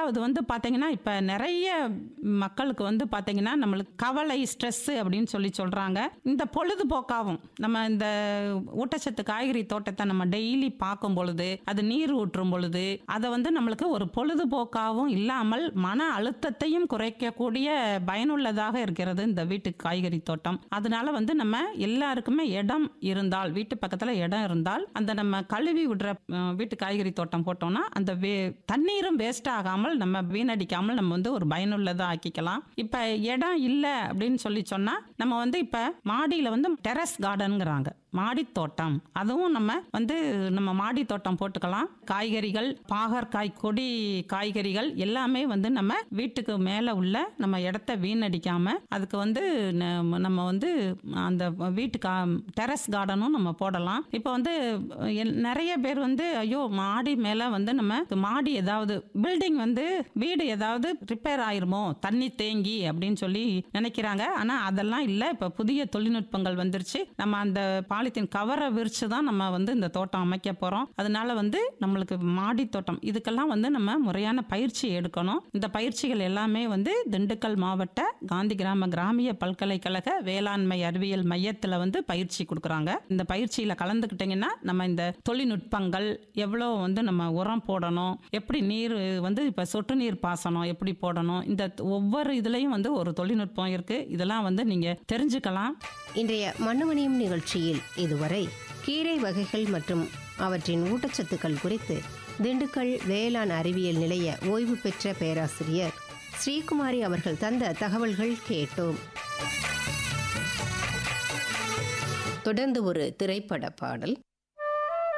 ரெண்டாவது வந்து பார்த்தீங்கன்னா இப்போ நிறைய மக்களுக்கு வந்து பார்த்தீங்கன்னா நம்மளுக்கு கவலை ஸ்ட்ரெஸ்ஸு அப்படின்னு சொல்லி சொல்கிறாங்க இந்த பொழுதுபோக்காகவும் நம்ம இந்த ஊட்டச்சத்து காய்கறி தோட்டத்தை நம்ம டெய்லி பார்க்கும் பொழுது அது நீர் ஊற்றும் பொழுது அதை வந்து நம்மளுக்கு ஒரு பொழுதுபோக்காகவும் இல்லாமல் மன அழுத்தத்தையும் குறைக்கக்கூடிய பயனுள்ளதாக இருக்கிறது இந்த வீட்டு காய்கறி தோட்டம் அதனால வந்து நம்ம எல்லாருக்குமே இடம் இருந்தால் வீட்டு பக்கத்தில் இடம் இருந்தால் அந்த நம்ம கழுவி விடுற அஹ், வீட்டு காய்கறி தோட்டம் போட்டோம்னா அந்த வே தண்ணீரும் வேஸ்ட் ஆகாமல் நம்ம வீணடிக்காமல் நம்ம வந்து ஒரு பயனுள்ளதாக ஆக்கிக்கலாம் இப்போ இடம் இல்லை அப்படின்னு சொல்லி சொன்னால் நம்ம வந்து இப்போ மாடியில் வந்து டெரஸ் கார்டனுங்கிறாங்க மாடி தோட்டம் அதுவும் நம்ம வந்து நம்ம மாடி தோட்டம் போட்டுக்கலாம் காய்கறிகள் பாகற்காய் கொடி காய்கறிகள் எல்லாமே வந்து நம்ம வீட்டுக்கு மேலே உள்ள நம்ம இடத்த வீணடிக்காம அதுக்கு வந்து ந- நம்ம வந்து அந்த வீட்டு கா டெரஸ் கார்டனும் நம்ம போடலாம் இப்போ வந்து எல்- நிறைய பேர் வந்து ஐயோ மாடி மேலே வந்து நம்ம மாடி ஏதாவது பில்டிங் வந்து வீடு ஏதாவது ரிப்பேர் ஆயிருமோ தண்ணி தேங்கி அப்படின்னு சொல்லி நினைக்கிறாங்க ஆனால் அதெல்லாம் இல்லை இப்போ புதிய தொழில்நுட்பங்கள் வந்துருச்சு நம்ம அந்த பாலித்தீன் கவரை விரிச்சு தான் நம்ம வந்து இந்த தோட்டம் அமைக்க போகிறோம் அதனால வந்து நம்மளுக்கு மாடி தோட்டம் இதுக்கெல்லாம் வந்து நம்ம முறையான பயிற்சி எடுக்கணும் இந்த பயிற்சிகள் எல்லாமே வந்து திண்டுக்கல் மாவட்ட காந்தி கிராம கிராமிய பல்கலைக்கழக வேளாண்மை அறிவியல் மையத்தில் வந்து பயிற்சி கொடுக்குறாங்க இந்த பயிற்சியில் கலந்துக்கிட்டிங்கன்னா நம்ம இந்த தொழில்நுட்பங்கள் எவ்வளோ வந்து நம்ம உரம் போடணும் எப்படி நீர் வந்து இப்போ சொட்டு நீர் பாசனம் எப்படி போடணும் இந்த ஒவ்வொரு இதுலேயும் வந்து ஒரு தொழில்நுட்பம் இருக்குது இதெல்லாம் வந்து நீங்கள் தெரிஞ்சுக்கலாம் இன்றைய மண்ணுமணியும் நிகழ்ச்சியில் இதுவரை கீரை வகைகள் மற்றும் அவற்றின் ஊட்டச்சத்துக்கள் குறித்து திண்டுக்கல் வேளாண் அறிவியல் நிலைய ஓய்வு பெற்ற பேராசிரியர் ஸ்ரீகுமாரி அவர்கள் தந்த தகவல்கள் கேட்டோம் தொடர்ந்து ஒரு திரைப்பட பாடல்